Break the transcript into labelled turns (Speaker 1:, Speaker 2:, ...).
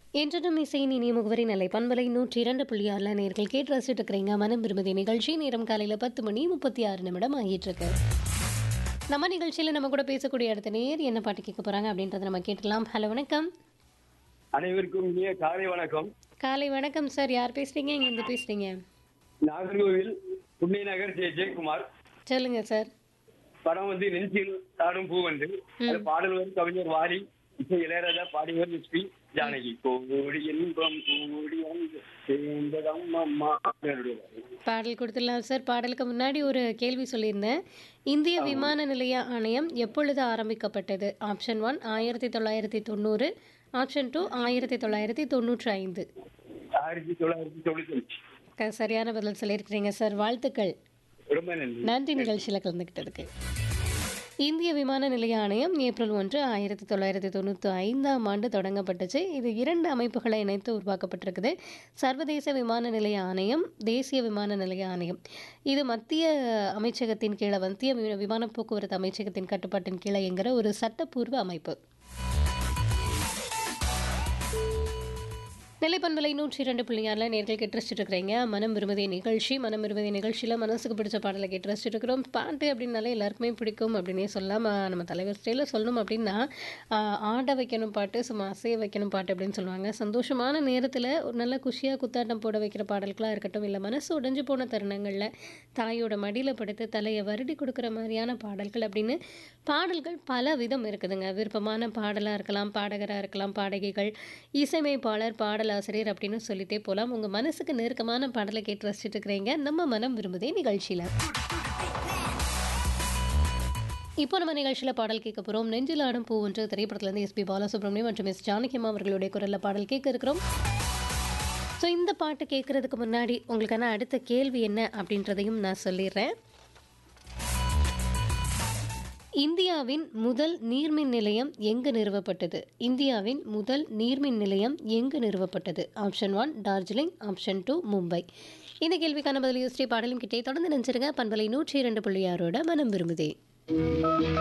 Speaker 1: என்றும் இசையின் இனிய முகவரி நிலை பண்பலை நூற்றி இரண்டு புள்ளி ஆறுல நேர்கள் கேட்டு ரசிச்சுட்டு இருக்கிறீங்க மனம் விரும்புதி நிகழ்ச்சி நேரம் காலையில பத்து மணி முப்பத்தி ஆறு நிமிடம் ஆகிட்டு இருக்கு நம்ம நிகழ்ச்சியில நம்ம கூட பேசக்கூடிய அடுத்த நேர் என்ன பாட்டு கேட்க போறாங்க அப்படின்றத நம்ம கேட்டலாம் ஹலோ வணக்கம்
Speaker 2: அனைவருக்கும் இனிய காலை வணக்கம்
Speaker 1: காலை வணக்கம் சார் யார் பேசுறீங்க இங்க இருந்து பேசுறீங்க
Speaker 2: நாகர்கோவில் புண்ணிய நகர் ஜெய ஜெயக்குமார்
Speaker 1: சொல்லுங்க சார்
Speaker 2: படம் வந்து நெஞ்சில் தாடும் பூ வந்து அது பாடல் வந்து கவிஞர் வாலி இசை இளையராஜா பாடியவர் எஸ்பி ஜானகி கோடி இன்பம் கூடி வந்து சேர்ந்ததம் அம்மா அவருடைய வரி.
Speaker 1: பாடல் கொடுத்துடலாம் சார் பாடலுக்கு முன்னாடி ஒரு கேள்வி சொல்லியிருந்தேன் இந்திய விமான நிலைய ஆணையம் எப்பொழுது ஆரம்பிக்கப்பட்டது ஆப்ஷன் ஒன் ஆயிரத்தி தொள்ளாயிரத்தி தொண்ணூறு ஆப்ஷன் டூ ஆயிரத்தி தொள்ளாயிரத்தி தொண்ணூற்றி ஐந்து
Speaker 2: ஆயிரத்தி தொள்ளாயிரத்தி தொண்ணூத்தி அஞ்சு
Speaker 1: க- சரியான பதில் சொல்லியிருக்கிறீங்க சார் வாழ்த்துக்கள்
Speaker 2: ரொம்ப நன்றி
Speaker 1: நன்றி நிகழ்ச்சியில் கலந்துக்கிட்டதுக்கு இந்திய விமான நிலைய ஆணையம் ஏப்ரல் ஒன்று ஆயிரத்தி தொள்ளாயிரத்தி தொண்ணூற்றி ஐந்தாம் ஆண்டு தொடங்கப்பட்டுச்சு இது இரண்டு அமைப்புகளை இணைத்து உருவாக்கப்பட்டிருக்குது சர்வதேச விமான நிலைய ஆணையம் தேசிய விமான நிலைய ஆணையம் இது மத்திய அமைச்சகத்தின் கீழே மத்திய வி- விமான போக்குவரத்து அமைச்சகத்தின் கட்டுப்பாட்டின் கீழே என்கிற ஒரு சட்டப்பூர்வ அமைப்பு நிலைப்பண்பலை நூற்றி இரண்டு புள்ளி ஆறில் நேர்கள் கேட்டு ரசிச்சுட்டு இருக்கிறீங்க மனம் விரும்புதே நிகழ்ச்சி மனம் விரும்புதே நிகழ்ச்சியில் மனசுக்கு பிடிச்ச பாடலை கேட்டு ரசிச்சுட்டு இருக்கிறோம் பாட்டு அப்படின்னாலே எல்லாருக்குமே பிடிக்கும் அப்படின்னே சொல்லலாம் ஆஹ் நம்ம தலைவர் ஸ்டைலில் சொல்லணும் அப்படின்னா ஆஹ் ஆட வைக்கணும் பாட்டு சும்மா அசைய வைக்கணும் பாட்டு அப்படின்னு சொல்லுவாங்க சந்தோஷமான நேரத்தில் ஒரு நல்ல குஷியாக குத்தாட்டம் போட வைக்கிற பாடல்களாக இருக்கட்டும் இல்லை மனசு உடைஞ்சு போன தருணங்களில் தாயோட மடியில் படுத்து தலையை வருடி கொடுக்குற மாதிரியான பாடல்கள் அப்படின்னு பாடல்கள் பல விதம் இருக்குதுங்க விருப்பமான பாடலாக இருக்கலாம் பாடகராக இருக்கலாம் பாடகிகள் இசையமைப்பாளர் பாடலாசிரியர் அப்படின்னு சொல்லிட்டே போகலாம் உங்கள் மனசுக்கு நெருக்கமான பாடலை கேட்டு ரசிச்சுட்டு இருக்கிறீங்க நம்ம மனம் விரும்புதே நிகழ்ச்சியில் இப்போ நம்ம நிகழ்ச்சியில் பாடல் கேட்க போகிறோம் நெஞ்சில் ஆடும் பூ ஒன்று திரைப்படத்துலேருந்து எஸ்பி பாலசுப்ரமணியம் மற்றும் எஸ் ஜானகியம்மா அவர்களுடைய குரலில் பாடல் கேட்க இருக்கிறோம் ஸோ இந்த பாட்டு கேட்குறதுக்கு முன்னாடி உங்களுக்கான அடுத்த கேள்வி என்ன அப்படின்றதையும் நான் சொல்லிடுறேன் இந்தியாவின் முதல் நீர்மின் நிலையம் எங்கு நிறுவப்பட்டது இந்தியாவின் முதல் நீர்மின் நிலையம் எங்கு நிறுவப்பட்டது option one Darjeeling option two Mumbai இந்த கேள்விக்கான பதில் யோசிச்சு பாடலும் கிட்டே தொடர்ந்து நினைச்சிருங்க பண்பலை நூற்றி இரண்டு புள்ளி ஆறோட மனம் விரும்புதே